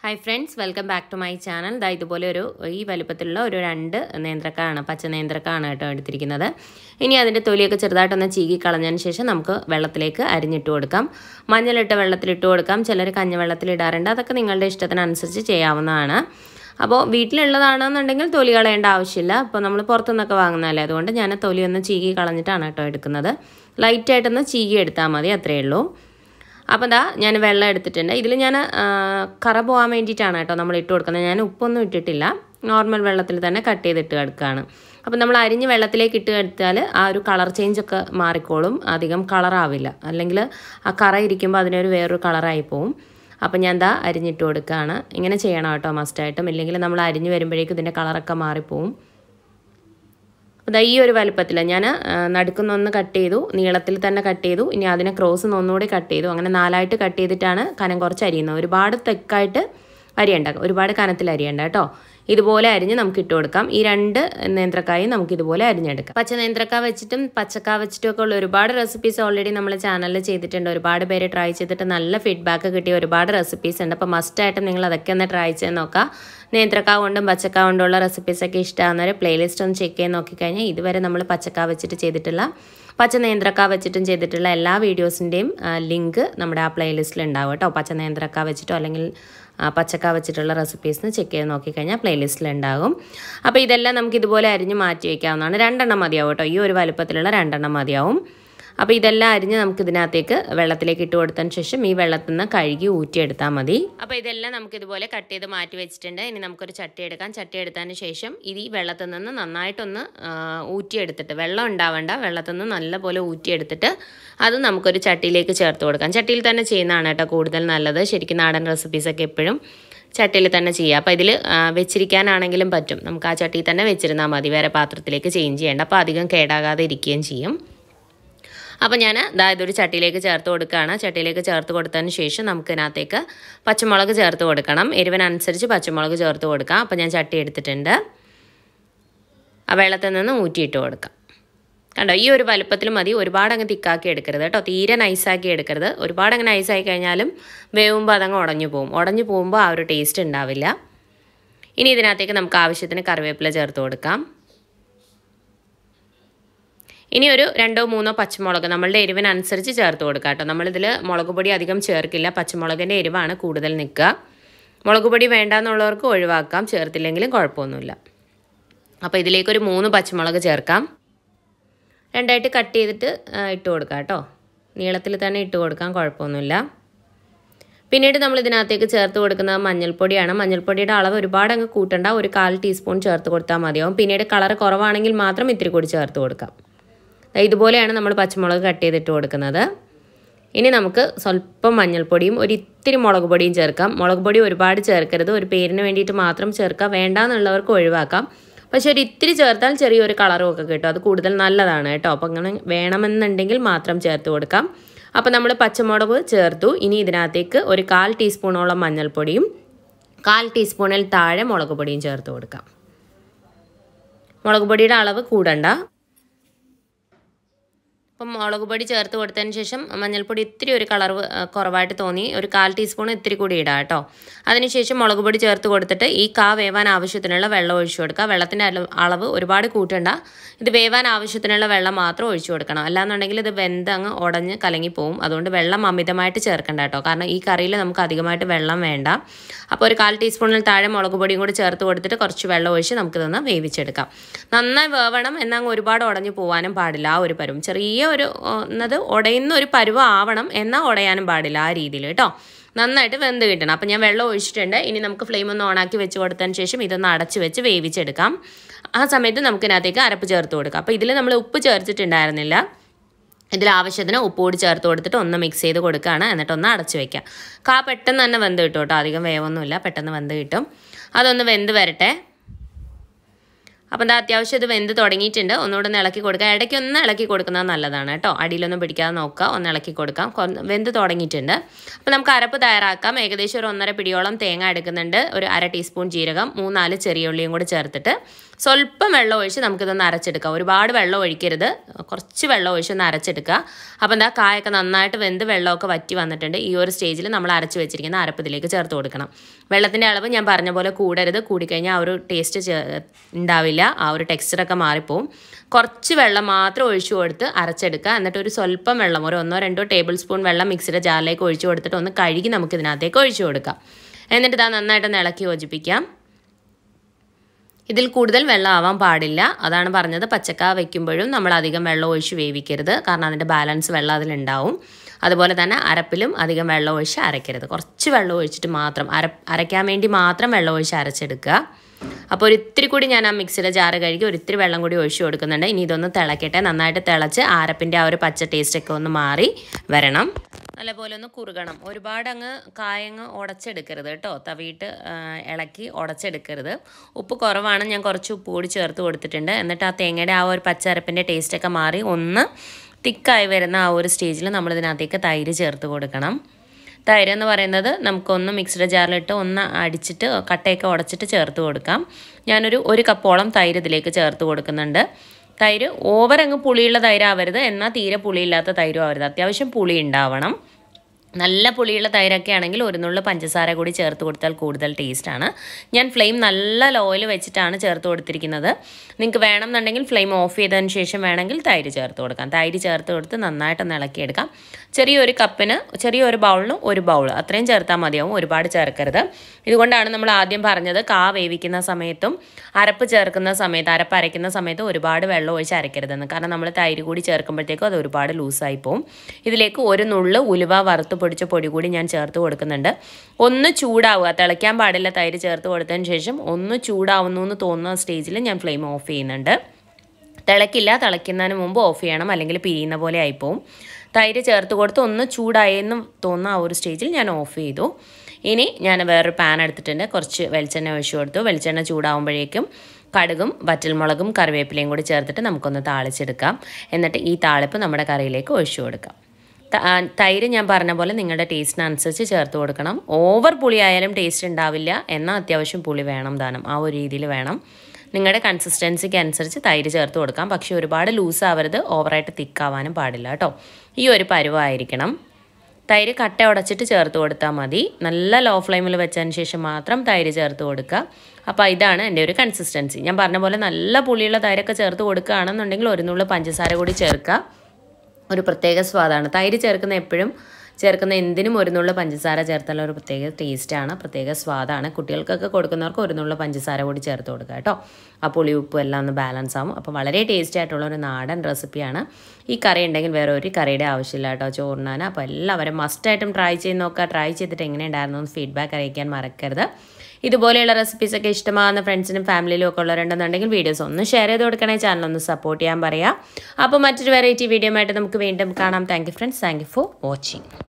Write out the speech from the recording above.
hi friends welcome back to my channel ദാ ഇതുപോലെ ഒരു ഈ വലുപ്പത്തിലുള്ള ഒരു രണ്ട് നേന്ത്രക്കാണ് പച്ച നേന്ത്രക്കാണ് കേട്ടോ എടുത്തിരിക്കുന്നത് ഇനി അതിൻ്റെ തൊലിയൊക്കെ ചെറുതായിട്ടൊന്ന് ചീകി കളഞ്ഞതിന് ശേഷം നമുക്ക് വെള്ളത്തിലേക്ക് അരിഞ്ഞിട്ട് കൊടുക്കാം മഞ്ഞളിട്ട വെള്ളത്തിലിട്ട് കൊടുക്കാം ചിലർ കഞ്ഞവെള്ളത്തിൽ ഇടാറുണ്ട് അതൊക്കെ നിങ്ങളുടെ ഇഷ്ടത്തിനനുസരിച്ച് ചെയ്യാവുന്നതാണ് അപ്പോൾ വീട്ടിലുള്ളതാണെന്നുണ്ടെങ്കിൽ തൊലി കളയേണ്ട ആവശ്യമില്ല അപ്പോൾ നമ്മൾ പുറത്തുനിന്നൊക്കെ വാങ്ങുന്നതല്ലേ അതുകൊണ്ട് ഞാൻ തൊലി ഒന്ന് ചീകി കളഞ്ഞിട്ടാണ് കേട്ടോ എടുക്കുന്നത് ലൈറ്റായിട്ടൊന്ന് ചീകി എടുത്താൽ മതി അത്രയേ ഉള്ളൂ അപ്പോൾ ദാ ഞാൻ വെള്ളം എടുത്തിട്ടുണ്ട് ഇതിൽ ഞാൻ കറ പോകാൻ വേണ്ടിയിട്ടാണ് കേട്ടോ നമ്മൾ ഇട്ട് കൊടുക്കുന്നത് ഞാൻ ഉപ്പൊന്നും ഇട്ടിട്ടില്ല നോർമൽ വെള്ളത്തിൽ തന്നെ കട്ട് ചെയ്തിട്ട് എടുക്കുകയാണ് അപ്പോൾ നമ്മൾ അരിഞ്ഞ് വെള്ളത്തിലേക്ക് ഇട്ട് എടുത്താൽ ആ ഒരു കളർ ചേഞ്ച് ഒക്കെ മാറിക്കോളും അധികം കളറാവില്ല അല്ലെങ്കിൽ ആ കറ ഇരിക്കുമ്പോൾ അതിനൊരു വേറൊരു കളറായി പോവും അപ്പം ഞാൻ ദാ അരിഞ്ഞിട്ട് കൊടുക്കുകയാണ് ഇങ്ങനെ ചെയ്യണം കേട്ടോ മസ്റ്റായിട്ടും ഇല്ലെങ്കിൽ നമ്മൾ അരിഞ്ഞ് വരുമ്പോഴേക്കും ഇതിൻ്റെ കളറൊക്കെ മാറിപ്പോവും അപ്പോൾ ഈ ഒരു വലുപ്പത്തിൽ ഞാൻ നടുക്കുന്നൊന്ന് കട്ട് ചെയ്തു നീളത്തിൽ തന്നെ കട്ട് ചെയ്തു ഇനി അതിനെ ക്രോസ് ഒന്നുകൂടി കട്ട് ചെയ്തു അങ്ങനെ നാലായിട്ട് കട്ട് ചെയ്തിട്ടാണ് കനം കുറച്ച് അരിയുന്നത് ഒരുപാട് തെക്കായിട്ട് അരിയണ്ട ഒരുപാട് കനത്തിൽ അരിയണ്ട കേട്ടോ ഇതുപോലെ അരിഞ്ഞ് നമുക്ക് ഇട്ട് കൊടുക്കാം ഈ രണ്ട് നേന്ത്രക്കായും നമുക്ക് ഇതുപോലെ അരിഞ്ഞെടുക്കാം പച്ച നേന്ത്രക്ക വെച്ചിട്ടും പച്ചക്ക വെച്ചിട്ടും ഒക്കെ ഉള്ള ഒരുപാട് റെസിപ്പീസ് ഓൾറെഡി നമ്മൾ ചാനലിൽ ചെയ്തിട്ടുണ്ട് ഒരുപാട് പേര് ട്രൈ ചെയ്തിട്ട് നല്ല ഫീഡ്ബാക്ക് കിട്ടിയ ഒരുപാട് റെസിപ്പീസ് ഉണ്ട് അപ്പോൾ മസ്റ്റായിട്ട് നിങ്ങൾ അതൊക്കെ ഒന്ന് ട്രൈ ചെയ്ത് നോക്കാം നേന്ത്രക്ക കൊണ്ടും പച്ചക്ക കൊണ്ടുള്ള റെസിപ്പീസൊക്കെ ഇഷ്ടമാകുന്നവർ പ്ലേലിസ്റ്റ് ഒന്ന് ചെക്ക് ചെയ്ത് നോക്കിക്കഴിഞ്ഞാൽ ഇതുവരെ നമ്മൾ പച്ചക്ക വെച്ചിട്ട് ചെയ്തിട്ടുള്ള പച്ച നേന്ത്രക്ക വെച്ചിട്ടും ചെയ്തിട്ടുള്ള എല്ലാ വീഡിയോസിൻ്റെയും ലിങ്ക് നമ്മുടെ ആ പ്ലേലിസ്റ്റിൽ ഉണ്ടാവും കേട്ടോ പച്ച നേന്ത്രക്ക വെച്ചിട്ടോ അല്ലെങ്കിൽ പച്ചക്ക വെച്ചിട്ടുള്ള റെസിപ്പീസ് ചെക്ക് ചെയ്ത് നോക്കിക്കഴിഞ്ഞാൽ പ്ലേലിസ്റ്റിൽ ഉണ്ടാകും അപ്പോൾ ഇതെല്ലാം നമുക്ക് ഇതുപോലെ അരിഞ്ഞ് മാറ്റി വയ്ക്കാവുന്നതാണ് രണ്ടെണ്ണം മതിയാവും കേട്ടോ ഈ ഒരു വലുപ്പത്തിലുള്ള രണ്ടെണ്ണം മതിയാവും അപ്പോൾ ഇതെല്ലാം അരിഞ്ഞ് നമുക്ക് ഇതിനകത്തേക്ക് വെള്ളത്തിലേക്ക് ഇട്ട് കൊടുത്തതിന് ശേഷം ഈ വെള്ളത്തിൽ നിന്ന് കഴുകി ഊറ്റിയെടുത്താൽ മതി അപ്പോൾ ഇതെല്ലാം നമുക്ക് ഇതുപോലെ കട്ട് ചെയ്ത് മാറ്റി വെച്ചിട്ടുണ്ട് ഇനി നമുക്കൊരു ചട്ടി എടുക്കാം ചട്ടി എടുത്തതിന് ശേഷം ഇത് ഈ വെള്ളത്തിൽ നിന്ന് നന്നായിട്ടൊന്ന് ഊറ്റിയെടുത്തിട്ട് വെള്ളം ഉണ്ടാവേണ്ട വെള്ളത്തിൽ നിന്ന് നല്ലപോലെ ഊറ്റിയെടുത്തിട്ട് അത് നമുക്കൊരു ചട്ടിയിലേക്ക് ചേർത്ത് കൊടുക്കാം ചട്ടിയിൽ തന്നെ ചെയ്യുന്നതാണ് കേട്ടോ കൂടുതൽ നല്ലത് ശരിക്കും നാടൻ റെസിപ്പീസൊക്കെ എപ്പോഴും ചട്ടിയിൽ തന്നെ ചെയ്യുക അപ്പോൾ ഇതിൽ വെച്ചിരിക്കാനാണെങ്കിലും പറ്റും നമുക്ക് ആ ചട്ടിയിൽ തന്നെ വെച്ചിരുന്നാൽ മതി വേറെ പാത്രത്തിലേക്ക് ചേഞ്ച് ചെയ്യേണ്ട അപ്പോൾ അധികം കേടാകാതെ ഇരിക്കുകയും ചെയ്യും അപ്പോൾ ഞാൻ ദാ ഇതൊരു ചട്ടിയിലേക്ക് ചേർത്ത് കൊടുക്കുകയാണ് ചട്ടിയിലേക്ക് ചേർത്ത് കൊടുത്തതിന് ശേഷം നമുക്ക് ഇതിനകത്തേക്ക് പച്ചമുളക് ചേർത്ത് കൊടുക്കണം എരിവിനനുസരിച്ച് പച്ചമുളക് ചേർത്ത് കൊടുക്കാം അപ്പോൾ ഞാൻ ചട്ടി എടുത്തിട്ടുണ്ട് ആ വെള്ളത്തിൽ നിന്ന് ഊറ്റിയിട്ട് കൊടുക്കാം കണ്ടോ ഈ ഒരു വലുപ്പത്തിൽ മതി ഒരുപാട് അങ്ങ് തിക്കാക്കി എടുക്കരുത് കേട്ടോ തീരെ നൈസാക്കി എടുക്കരുത് ഒരുപാട് അങ്ങ് നൈസായി കഴിഞ്ഞാലും വേവുമ്പോൾ അതങ്ങ് ഉടഞ്ഞു പോകും ഉടഞ്ഞു പോകുമ്പോൾ ആ ഒരു ടേസ്റ്റ് ഉണ്ടാവില്ല ഇനി ഇതിനകത്തേക്ക് നമുക്ക് ആവശ്യത്തിന് കറിവേപ്പില ചേർത്ത് കൊടുക്കാം ഇനി ഒരു രണ്ടോ മൂന്നോ പച്ചമുളക് നമ്മളുടെ എരിവിനനുസരിച്ച് ചേർത്ത് കൊടുക്കുക കേട്ടോ നമ്മളിതിൽ മുളക് പൊടി അധികം ചേർക്കില്ല പച്ചമുളകിൻ്റെ എരിവാണ് കൂടുതൽ നിൽക്കുക മുളക് പൊടി വേണ്ടാന്നുള്ളവർക്ക് ഒഴിവാക്കാം ചേർത്തില്ലെങ്കിലും കുഴപ്പമൊന്നുമില്ല അപ്പോൾ ഇതിലേക്കൊരു മൂന്ന് പച്ചമുളക് ചേർക്കാം രണ്ടായിട്ട് കട്ട് ചെയ്തിട്ട് ഇട്ട് കൊടുക്കാം കേട്ടോ നീളത്തിൽ തന്നെ ഇട്ട് കൊടുക്കാം കുഴപ്പമൊന്നുമില്ല പിന്നീട് നമ്മൾ ഇതിനകത്തേക്ക് ചേർത്ത് കൊടുക്കുന്നത് മഞ്ഞൾപ്പൊടിയാണ് മഞ്ഞൾപ്പൊടിയുടെ അളവ് ഒരുപാട് അങ്ങ് കൂട്ടണ്ട ഒരു കാൽ ടീസ്പൂൺ ചേർത്ത് കൊടുത്താൽ മതിയാവും പിന്നീട് കളർ കുറവാണെങ്കിൽ മാത്രം ഇത്തിരി കൂടി ചേർത്ത് കൊടുക്കാം ഇതുപോലെയാണ് നമ്മൾ പച്ചമുളക് കട്ട് ചെയ്തിട്ട് കൊടുക്കുന്നത് ഇനി നമുക്ക് സ്വല്പം മഞ്ഞൾപ്പൊടിയും ഒരു ഇത്തിരി മുളക് പൊടിയും ചേർക്കാം മുളക് പൊടി ഒരുപാട് ചേർക്കരുത് ഒരു പേരിന് വേണ്ടിയിട്ട് മാത്രം ചേർക്കാം വേണ്ടാന്നുള്ളവർക്ക് ഒഴിവാക്കാം പക്ഷെ ഒരു ഇത്തിരി ചേർത്താൽ ചെറിയൊരു കളറും ഒക്കെ കിട്ടും അത് കൂടുതൽ നല്ലതാണ് കേട്ടോ അപ്പോൾ അങ്ങനെ വേണമെന്നുണ്ടെങ്കിൽ മാത്രം ചേർത്ത് കൊടുക്കാം അപ്പോൾ നമ്മൾ പച്ചമുളക് ചേർത്തു ഇനി ഇതിനകത്തേക്ക് ഒരു കാൽ ടീസ്പൂണോളം മഞ്ഞൾപ്പൊടിയും കാൽ ടീസ്പൂണിൽ താഴെ മുളക് പൊടിയും ചേർത്ത് കൊടുക്കാം മുളക് പൊടിയുടെ അളവ് കൂടണ്ട അപ്പം മുളക് പൊടി ചേർത്ത് കൊടുത്തതിന് ശേഷം മഞ്ഞൾപ്പൊടി ഇത്തിരി ഒരു കളർ കുറവായിട്ട് തോന്നി ഒരു കാൽ ടീസ്പൂൺ ഇത്തിരി കൂടി ഇടാം കേട്ടോ അതിനുശേഷം മുളക് പൊടി ചേർത്ത് കൊടുത്തിട്ട് ഈ കാ വേവാൻ ആവശ്യത്തിനുള്ള വെള്ളം ഒഴിച്ചു കൊടുക്കുക വെള്ളത്തിൻ്റെ അളവ് ഒരുപാട് കൂട്ടണ്ട ഇത് വേവാൻ ആവശ്യത്തിനുള്ള വെള്ളം മാത്രം ഒഴിച്ചു കൊടുക്കണം അല്ലാന്നുണ്ടെങ്കിൽ ഇത് വെന്ത് അങ്ങ് ഉടഞ്ഞ് കലങ്ങിപ്പോവും അതുകൊണ്ട് വെള്ളം അമിതമായിട്ട് ചേർക്കണ്ട കേട്ടോ കാരണം ഈ കറിയിൽ നമുക്ക് അധികമായിട്ട് വെള്ളം വേണ്ട അപ്പോൾ ഒരു കാൽ ടീസ്പൂണിൽ താഴെ മുളക് പൊടിയും കൂടി ചേർത്ത് കൊടുത്തിട്ട് കുറച്ച് വെള്ളം ഒഴിച്ച് നമുക്ക് ഇതൊന്ന് വേവിച്ചെടുക്കാം നന്നായി വേവണം എന്നാൽ ഒരുപാട് ഉടഞ്ഞു പോകാനും പാടില്ല ആ ഒരു പരുവം ചെറിയ ഒരു എന്നത് ഉടയുന്ന ഒരു പരുവം ആവണം എന്നാൽ ഉടയാനും പാടില്ല ആ രീതിയിൽ കേട്ടോ നന്നായിട്ട് വെന്ത് കിട്ടണം അപ്പം ഞാൻ വെള്ളം ഒഴിച്ചിട്ടുണ്ട് ഇനി നമുക്ക് ഫ്ലെയിം ഒന്ന് ഓണാക്കി വെച്ച് കൊടുത്തതിന് ശേഷം ഇതൊന്ന് അടച്ച് വെച്ച് വേവിച്ചെടുക്കാം ആ സമയത്ത് നമുക്ക് ഇതിനകത്തേക്ക് അരപ്പ് ചേർത്ത് കൊടുക്കാം അപ്പോൾ ഇതിൽ നമ്മൾ ഉപ്പ് ചേർത്തിട്ടുണ്ടായിരുന്നില്ല ഇതിൽ ആവശ്യത്തിന് ഉപ്പ് കൂടി ചേർത്ത് കൊടുത്തിട്ട് ഒന്ന് മിക്സ് ചെയ്ത് കൊടുക്കുകയാണ് എന്നിട്ട് ഒന്ന് അടച്ച് വയ്ക്കാം കാ പെട്ടെന്ന് തന്നെ വെന്ത് കിട്ടും കേട്ടോ അധികം വേവൊന്നുമില്ല പെട്ടെന്ന് വെന്ത് കിട്ടും അതൊന്ന് വെന്ത് വരട്ടെ അപ്പം എന്താ അത്യാവശ്യം ഇത് വെന്ത് തുടങ്ങിയിട്ടുണ്ട് ഒന്നുകൂടെ ഒന്ന് ഇളക്കി കൊടുക്കുക ഇടയ്ക്ക് ഒന്ന് ഇളക്കി കൊടുക്കുന്നത് നല്ലതാണ് കേട്ടോ അടിയിലൊന്നും പിടിക്കാതെ നോക്കുക ഒന്ന് ഇളക്കി കൊടുക്കാം കൊ- വെന്ത് തുടങ്ങിയിട്ടുണ്ട് അപ്പോൾ നമുക്ക് അരപ്പ് തയ്യാറാക്കാം ഏകദേശം ഒരു ഒന്നര പിടിയോളം തേങ്ങ എടുക്കുന്നുണ്ട് ഒരു അര ടീസ്പൂൺ ജീരകം മൂന്നാല് ചെറിയ ഉള്ളിയും കൂടി ചേർത്തിട്ട് സ്വല്പം വെള്ളം ഒഴിച്ച് നമുക്കിതൊന്ന് അരച്ചെടുക്കാം ഒരുപാട് വെള്ളം ഒഴിക്കരുത് കുറച്ച് വെള്ളം ഒഴിച്ച് ഒന്ന് അരച്ചെടുക്കുക അപ്പോൾ എന്താ കായൊക്കെ നന്നായിട്ട് വെന്ത് വെള്ളമൊക്കെ വറ്റി വന്നിട്ടുണ്ട് ഈ ഒരു സ്റ്റേജിൽ നമ്മൾ അരച്ച് വെച്ചിരിക്കുന്ന അരപ്പ് ഇതിലേക്ക് ചേർത്ത് കൊടുക്കണം വെള്ളത്തിൻ്റെ അളവ് ഞാൻ പറഞ്ഞ പോലെ കൂടരുത് കൂടിക്കഴിഞ്ഞാൽ ആ ഒരു ടേസ്റ്റ് ഉണ്ടാവില്ല ആ ഒരു ടെക്സ്ചറൊക്കെ മാറിപ്പോവും കുറച്ച് വെള്ളം മാത്രം ഒഴിച്ചു കൊടുത്ത് അരച്ചെടുക്കുക എന്നിട്ട് ഒരു സ്വല്പം വെള്ളം ഒരു ഒന്നോ രണ്ടോ ടേബിൾ സ്പൂൺ വെള്ളം മിക്സിയുടെ ജാറിലേക്ക് ഒഴിച്ചു കൊടുത്തിട്ട് ഒന്ന് കഴുകി നമുക്ക് ഇതിനകത്തേക്ക് ഒഴിച്ചു കൊടുക്കാം എന്നിട്ട് ഇതാ നന്നായിട്ടൊന്ന് ഇളക്കി യോജിപ്പിക്കാം ഇതിൽ കൂടുതൽ വെള്ളം ആവാൻ പാടില്ല അതാണ് പറഞ്ഞത് പച്ചക്ക വെക്കുമ്പോഴും നമ്മൾ അധികം വെള്ളം ഒഴിച്ച് വേവിക്കരുത് കാരണം അതിൻ്റെ ബാലൻസ് വെള്ളം അതിലുണ്ടാവും അതുപോലെ തന്നെ അരപ്പിലും അധികം വെള്ളം ഒഴിച്ച് അരയ്ക്കരുത് കുറച്ച് വെള്ളം ഒഴിച്ചിട്ട് മാത്രം അര അരയ്ക്കാൻ വേണ്ടി മാത്രം വെള്ളം ഒഴിച്ച് അരച്ചെടുക്കുക അപ്പോൾ ഒരു ഇത്തിരി കൂടി ഞാൻ ആ മിക്സിയുടെ ജാറ് കഴുകി ഒരു ഇത്തിരി വെള്ളം കൂടി ഒഴിച്ച് കൊടുക്കുന്നുണ്ട് ഇനി ഇതൊന്ന് തിളക്കട്ടെ നന്നായിട്ട് തിളച്ച് അരപ്പിൻ്റെ ആ ഒരു പച്ച ടേസ്റ്റൊക്കെ ഒന്ന് മാറി വരണം നല്ലപോലെ ഒന്ന് കുറുകണം ഒരുപാട് അങ്ങ് കായങ്ങ് ഉടച്ചെടുക്കരുത് കേട്ടോ തവിയിട്ട് ആ, ഇളക്കി ഉടച്ചെടുക്കരുത് ഉപ്പ് കുറവാണ് ഞാൻ കുറച്ച് ഉപ്പ് കൂടി ചേർത്ത് കൊടുത്തിട്ടുണ്ട് എന്നിട്ട് ആ തേങ്ങയുടെ ആ ഒരു പച്ചരപ്പിൻ്റെ ടേസ്റ്റൊക്കെ മാറി ഒന്ന് തിക്കായി വരുന്ന ആ ഒരു സ്റ്റേജിൽ നമ്മൾ ഇതിനകത്തേക്ക് തൈര് ചേർത്ത് കൊടുക്കണം തൈര് എന്ന് പറയുന്നത് നമുക്കൊന്ന് മിക്സിയുടെ ജാറിലിട്ട് ഒന്ന് അടിച്ചിട്ട് കട്ടയൊക്കെ ഉടച്ചിട്ട് ചേർത്ത് കൊടുക്കാം ഞാനൊരു ഒരു കപ്പോളം തൈര് ഇതിലേക്ക് ചേർത്ത് കൊടുക്കുന്നുണ്ട് തൈര് ഓവർ അങ്ങ് പുളിയുള്ള തൈരാവരുത് എന്നാൽ തീരെ പുളിയില്ലാത്ത തൈരും ആവരുത് അത്യാവശ്യം പുളി ഉണ്ടാവണം നല്ല പുളിയുള്ള തൈരൊക്കെ ആണെങ്കിൽ ഒരു നുള്ളു പഞ്ചസാര കൂടി ചേർത്ത് കൊടുത്താൽ കൂടുതൽ ടേസ്റ്റാണ് ഞാൻ ഫ്ലെയിം നല്ല ലോയിൽ വെച്ചിട്ടാണ് ചേർത്ത് കൊടുത്തിരിക്കുന്നത് നിങ്ങൾക്ക് വേണമെന്നുണ്ടെങ്കിൽ ഫ്ലെയിം ഓഫ് ചെയ്തതിന് ശേഷം വേണമെങ്കിൽ തൈര് ചേർത്ത് കൊടുക്കാം തൈര് ചേർത്ത് കൊടുത്ത് നന്നായിട്ടൊന്ന് ഇളക്കിയെടുക്കാം ചെറിയൊരു കപ്പിന് ചെറിയൊരു ബൗളിന് ഒരു ബൗൾ അത്രയും ചേർത്താൽ മതിയാവും ഒരുപാട് ചേർക്കരുത് ഇതുകൊണ്ടാണ് നമ്മൾ ആദ്യം പറഞ്ഞത് കാ വേവിക്കുന്ന സമയത്തും അരപ്പ് ചേർക്കുന്ന സമയത്ത് അരപ്പ് അരയ്ക്കുന്ന സമയത്ത് ഒരുപാട് വെള്ളം ഒഴിച്ച് അരയ്ക്കരുതെന്ന് കാരണം നമ്മൾ തൈര് കൂടി ചേർക്കുമ്പോഴത്തേക്കും അത് ഒരുപാട് ലൂസായി പോകും ഇതിലേക്ക് ഒരു നുള്ള് ഉലുവ വറുത്ത് പൊടിച്ച പൊടി കൂടി ഞാൻ ചേർത്ത് കൊടുക്കുന്നുണ്ട് ഒന്ന് ചൂടാവുക തിളയ്ക്കാൻ പാടില്ല തൈര് ചേർത്ത് കൊടുത്തതിന് ശേഷം ഒന്ന് ചൂടാവുന്നു എന്ന് തോന്നുന്ന സ്റ്റേജിൽ ഞാൻ ഫ്ലെയിം ഓഫ് ചെയ്യുന്നുണ്ട് തിളക്കില്ല തിളയ്ക്കുന്നതിന് മുമ്പ് ഓഫ് ചെയ്യണം അല്ലെങ്കിൽ പിരിയുന്ന പോലെ ആയിപ്പോവും തൈര് ചേർത്ത് കൊടുത്ത് ഒന്ന് ചൂടായെന്ന് തോന്നുന്ന ആ ഒരു സ്റ്റേജിൽ ഞാൻ ഓഫ് ചെയ്തു ഇനി ഞാൻ വേറൊരു പാൻ എടുത്തിട്ടുണ്ട് കുറച്ച് വെളിച്ചെണ്ണ ഒഴിച്ചു കൊടുത്തു വെളിച്ചെണ്ണ ചൂടാവുമ്പോഴേക്കും കടുകും വറ്റൽമുളകും കറിവേപ്പിലയും കൂടി ചേർത്തിട്ട് നമുക്കൊന്ന് താളിച്ചെടുക്കാം എന്നിട്ട് ഈ താളിപ്പ് നമ്മുടെ കറിയിലേക്ക് ഒഴിച്ചു കൊടുക്കാം ത- ആ, തൈര് ഞാൻ പറഞ്ഞ പോലെ നിങ്ങളുടെ ടേസ്റ്റിനനുസരിച്ച് ചേർത്ത് കൊടുക്കണം ഓവർ പുളി ആയാലും ടേസ്റ്റ് ഉണ്ടാവില്ല എന്നാൽ അത്യാവശ്യം പുളി വേണം ദാനം ആ ഒരു രീതിയിൽ വേണം നിങ്ങളുടെ കൺസിസ്റ്റൻസിക്ക് അനുസരിച്ച് തൈര് ചേർത്ത് കൊടുക്കാം പക്ഷേ ഒരുപാട് ലൂസ് ആവരുത് ഓവറായിട്ട് തിക്കാവാനും പാടില്ല കേട്ടോ ഈ ഒരു പരുവായിരിക്കണം തൈര് കട്ട ഉടച്ചിട്ട് ചേർത്ത് കൊടുത്താൽ മതി നല്ല ലോ ഫ്ലെയിമിൽ വെച്ചതിന് ശേഷം മാത്രം തൈര് ചേർത്ത് കൊടുക്കുക അപ്പോൾ ഇതാണ് എൻ്റെ ഒരു കൺസിസ്റ്റൻസി ഞാൻ പറഞ്ഞ പോലെ നല്ല പുളിയുള്ള തൈരൊക്കെ ചേർത്ത് കൊടുക്കുകയാണെന്നുണ്ടെങ്കിൽ ഒരു നുള്ളു പഞ്ചസാര കൂടി ചേർക്കുക ഒരു പ്രത്യേക സ്വാദാണ് തൈര് ചേർക്കുന്ന എപ്പോഴും ചേർക്കുന്ന എന്തിനും ഒരു നുള്ള പഞ്ചസാര ചേർത്താൽ ഒരു പ്രത്യേക ടേസ്റ്റാണ് പ്രത്യേക സ്വാദാണ് കുട്ടികൾക്കൊക്കെ കൊടുക്കുന്നവർക്ക് ഒരു നുള്ള പഞ്ചസാര കൂടി ചേർത്ത് കൊടുക്കുക കേട്ടോ ആ പുളി ഉപ്പും എല്ലാം ഒന്ന് ബാലൻസ് ആവും അപ്പോൾ വളരെ ടേസ്റ്റി ആയിട്ടുള്ള ഒരു നാടൻ റെസിപ്പിയാണ് ഈ കറി ഉണ്ടെങ്കിൽ വേറെ ഒരു കറിയുടെ ആവശ്യമില്ല കേട്ടോ ചോറിനാണ് അപ്പോൾ എല്ലാവരും മസ്റ്റായിട്ടും ട്രൈ ചെയ്ത് നോക്കുക ട്രൈ ചെയ്തിട്ട് എങ്ങനെയുണ്ടായിരുന്നു എന്ന് ഫീഡ്ബാക്ക് അറിയിക്കാൻ മറക്കരുത് ഇതുപോലെയുള്ള റെസിപ്പീസൊക്കെ ഇഷ്ടമാകുന്ന ഫ്രണ്ട്സിനും ഫാമിലിയിലും ഒക്കെ ഉള്ളവരുണ്ടെന്നുണ്ടെങ്കിൽ വീഡിയോസ് ഒന്ന് ഷെയർ ചെയ്ത് കൊടുക്കണേ ചാനൽ ഒന്ന് സപ്പോർട്ട് ചെയ്യാൻ പറയാം അപ്പോൾ മറ്റൊരു വെറൈറ്റി വീഡിയോ ആയിട്ട് നമുക്ക് വീണ്ടും കാണാം thank you friends thank you for watching